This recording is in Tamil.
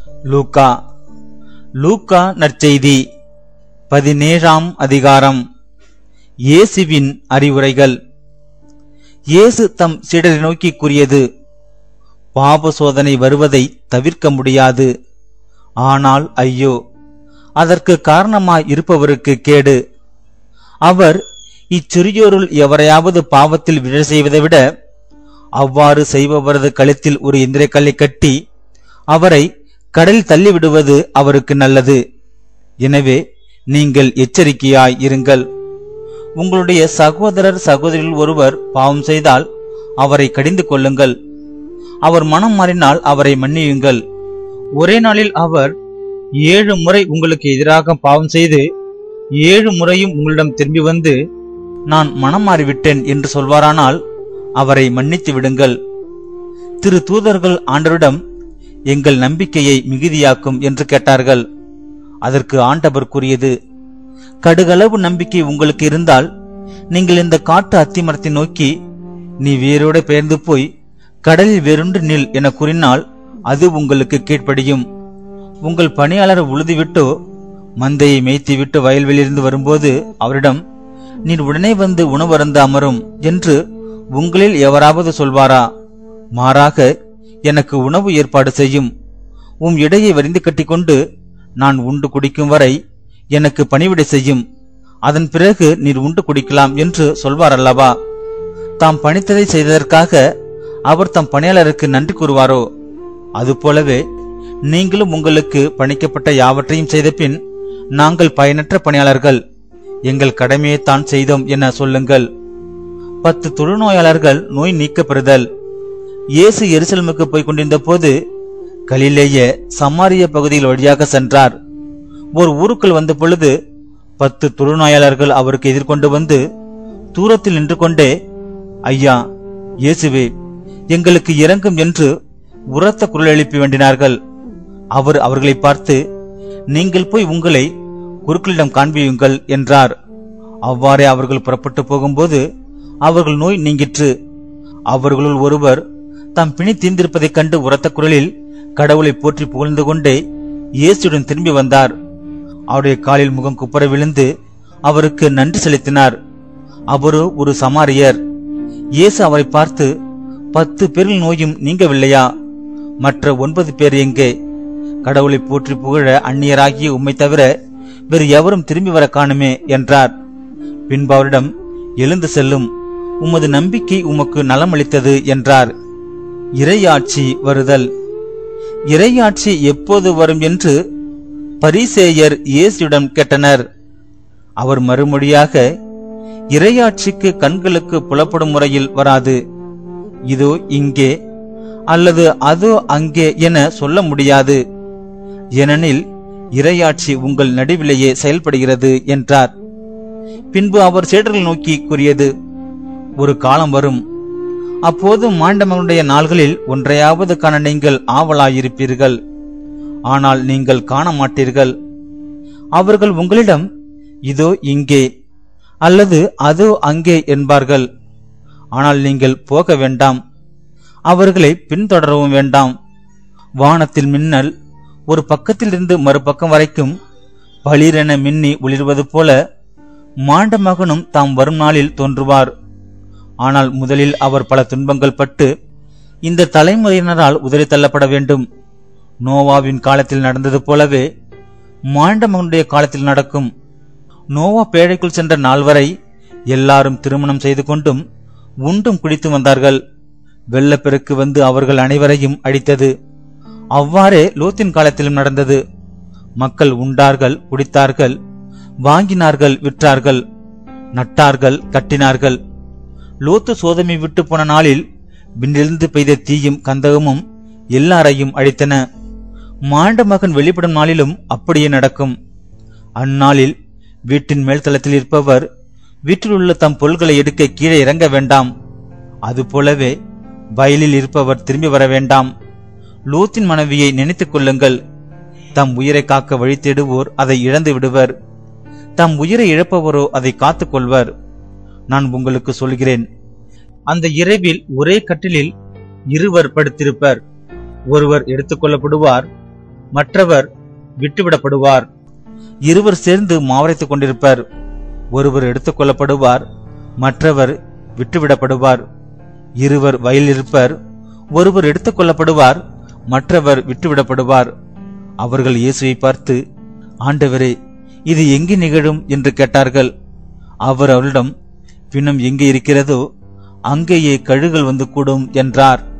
லூக்கா லூக்கா நற்செய்தி பதினேழாம் அதிகாரம் இயேசுவின் அறிவுரைகள் இயேசு தம் சீடரை நோக்கி கூறியது பாப சோதனை வருவதை தவிர்க்க முடியாது ஆனால் ஐயோ அதற்கு காரணமாய் இருப்பவருக்கு கேடு அவர் இச்சிறியோருள் எவரையாவது பாவத்தில் விழ செய்வதை விட அவ்வாறு செய்பவரது கழுத்தில் ஒரு இந்திரக்கல்லை கட்டி அவரை கடலில் தள்ளிவிடுவது அவருக்கு நல்லது எனவே நீங்கள் எச்சரிக்கையாய் இருங்கள் உங்களுடைய சகோதரர் சகோதரில் ஒருவர் பாவம் செய்தால் அவரை கடிந்து கொள்ளுங்கள் அவர் மனம் மாறினால் அவரை மன்னியுங்கள் ஒரே நாளில் அவர் ஏழு முறை உங்களுக்கு எதிராக பாவம் செய்து ஏழு முறையும் உங்களிடம் திரும்பி வந்து நான் மனம் மாறிவிட்டேன் என்று சொல்வாரானால் அவரை மன்னித்து விடுங்கள் திரு தூதர்கள் ஆண்டவரிடம் எங்கள் நம்பிக்கையை மிகுதியாக்கும் என்று கேட்டார்கள் அதற்கு ஆண்டவர் கூறியது கடுகளவு நம்பிக்கை உங்களுக்கு இருந்தால் நீங்கள் இந்த காட்டு அத்திமரத்தை நோக்கி நீ வேரோட பெயர்ந்து போய் கடலில் வேறொன்று நில் என கூறினால் அது உங்களுக்கு கீழ்ப்படியும் உங்கள் பணியாளர் உழுதுவிட்டோ மந்தையை மேய்த்துவிட்டு வயல்வெளியிலிருந்து வரும்போது அவரிடம் நீர் உடனே வந்து உணவருந்த அமரும் என்று உங்களில் எவராவது சொல்வாரா மாறாக எனக்கு உணவு ஏற்பாடு செய்யும் உம் இடையை வரிந்து கட்டிக்கொண்டு நான் உண்டு குடிக்கும் வரை எனக்கு பணிவிடை செய்யும் அதன் பிறகு நீர் உண்டு குடிக்கலாம் என்று சொல்வார் அல்லவா தாம் பணித்ததை செய்ததற்காக அவர் தம் பணியாளருக்கு நன்றி கூறுவாரோ அதுபோலவே நீங்களும் உங்களுக்கு பணிக்கப்பட்ட யாவற்றையும் செய்த பின் நாங்கள் பயனற்ற பணியாளர்கள் எங்கள் கடமையை தான் செய்தோம் என சொல்லுங்கள் பத்து தொழுநோயாளர்கள் நோய் நீக்கப்பெறுதல் இயேசு எருசலேமுக்கு போய் கொண்டிருந்த போது கலிலேய சமாரிய பகுதியில் வழியாக சென்றார் ஒரு ஊருக்குள் வந்த பொழுது பத்து தொழுநோயாளர்கள் அவருக்கு எதிர்கொண்டு வந்து தூரத்தில் நின்று கொண்டே ஐயா இயேசுவே எங்களுக்கு இறங்கும் என்று உரத்த குரல் எழுப்பி வேண்டினார்கள் அவர் அவர்களை பார்த்து நீங்கள் போய் உங்களை குருக்களிடம் காண்பியுங்கள் என்றார் அவ்வாறே அவர்கள் புறப்பட்டு போகும்போது அவர்கள் நோய் நீங்கிற்று அவர்களுள் ஒருவர் தாம் பிணி தீர்ந்திருப்பதைக் கண்டு உரத்த குரலில் கடவுளை போற்றி புகழ்ந்து கொண்டே இயேசுடன் திரும்பி வந்தார் அவருடைய காலில் முகம் குப்புற விழுந்து அவருக்கு நன்றி செலுத்தினார் அவரோ ஒரு சமாரியர் இயேசு அவரை பார்த்து பத்து பேரில் நோயும் நீங்கவில்லையா மற்ற ஒன்பது பேர் எங்கே கடவுளை போற்றி புகழ அந்நியராகிய உம்மை தவிர வேறு எவரும் திரும்பி வர காணுமே என்றார் பின்பு அவரிடம் எழுந்து செல்லும் உமது நம்பிக்கை உமக்கு நலமளித்தது என்றார் இறையாட்சி வருதல் இறையாட்சி எப்போது வரும் என்று பரிசேயர் இயேசுவிடம் கேட்டனர் அவர் மறுமொழியாக இறையாட்சிக்கு கண்களுக்கு புலப்படும் முறையில் வராது இதோ இங்கே அல்லது அதோ அங்கே என சொல்ல முடியாது ஏனெனில் இறையாட்சி உங்கள் நடுவிலேயே செயல்படுகிறது என்றார் பின்பு அவர் சேடர்கள் நோக்கி கூறியது ஒரு காலம் வரும் அப்போது மாண்டமனுடைய நாள்களில் ஒன்றையாவது காண நீங்கள் ஆவலாயிருப்பீர்கள் ஆனால் நீங்கள் காண மாட்டீர்கள் அவர்கள் உங்களிடம் இதோ இங்கே அல்லது அதோ அங்கே என்பார்கள் ஆனால் நீங்கள் போக வேண்டாம் அவர்களை பின்தொடரவும் வேண்டாம் வானத்தில் மின்னல் ஒரு பக்கத்திலிருந்து மறுபக்கம் வரைக்கும் பளிரென மின்னி ஒளிர்வது போல மாண்ட மகனும் தாம் வரும் நாளில் தோன்றுவார் ஆனால் முதலில் அவர் பல துன்பங்கள் பட்டு இந்த தலைமுறையினரால் உதறி தள்ளப்பட வேண்டும் நோவாவின் காலத்தில் நடந்தது போலவே மாண்ட மகனுடைய காலத்தில் நடக்கும் நோவா பேழைக்குள் சென்ற நாள் வரை எல்லாரும் திருமணம் செய்து கொண்டும் உண்டும் குடித்து வந்தார்கள் வெள்ளப்பெருக்கு வந்து அவர்கள் அனைவரையும் அடித்தது அவ்வாறே லோத்தின் காலத்திலும் நடந்தது மக்கள் உண்டார்கள் குடித்தார்கள் வாங்கினார்கள் விற்றார்கள் நட்டார்கள் கட்டினார்கள் லோத்து சோதமை விட்டு போன நாளில் விண்ணிலிருந்து பெய்த தீயும் கந்தகமும் எல்லாரையும் அழித்தன மாண்ட மகன் வெளிப்படும் நாளிலும் அப்படியே நடக்கும் அந்நாளில் வீட்டின் மேல்தளத்தில் இருப்பவர் வீட்டில் உள்ள தம் பொருள்களை எடுக்க கீழே இறங்க வேண்டாம் அதுபோலவே வயலில் இருப்பவர் திரும்பி வர வேண்டாம் லூத்தின் மனைவியை நினைத்துக் கொள்ளுங்கள் தம் உயிரை காக்க வழி தேடுவோர் அதை இழந்து விடுவர் தம் உயிரை இழப்பவரோ அதை காத்துக் கொள்வர் நான் உங்களுக்கு சொல்கிறேன் அந்த இரவில் ஒரே கட்டிலில் இருவர் படுத்திருப்பர் ஒருவர் எடுத்துக்கொள்ளப்படுவார் மற்றவர் விட்டுவிடப்படுவார் இருவர் சேர்ந்து மாவரைத்துக் கொண்டிருப்பர் ஒருவர் எடுத்துக் கொள்ளப்படுவார் மற்றவர் விட்டுவிடப்படுவார் இருவர் வயலில் இருப்பர் ஒருவர் எடுத்துக் கொள்ளப்படுவார் மற்றவர் விட்டுவிடப்படுவார் அவர்கள் இயேசுவை பார்த்து ஆண்டவரே இது எங்கே நிகழும் என்று கேட்டார்கள் அவர் அவரிடம் பிணம் எங்கே இருக்கிறதோ அங்கேயே கழுகள் வந்து கூடும் என்றார்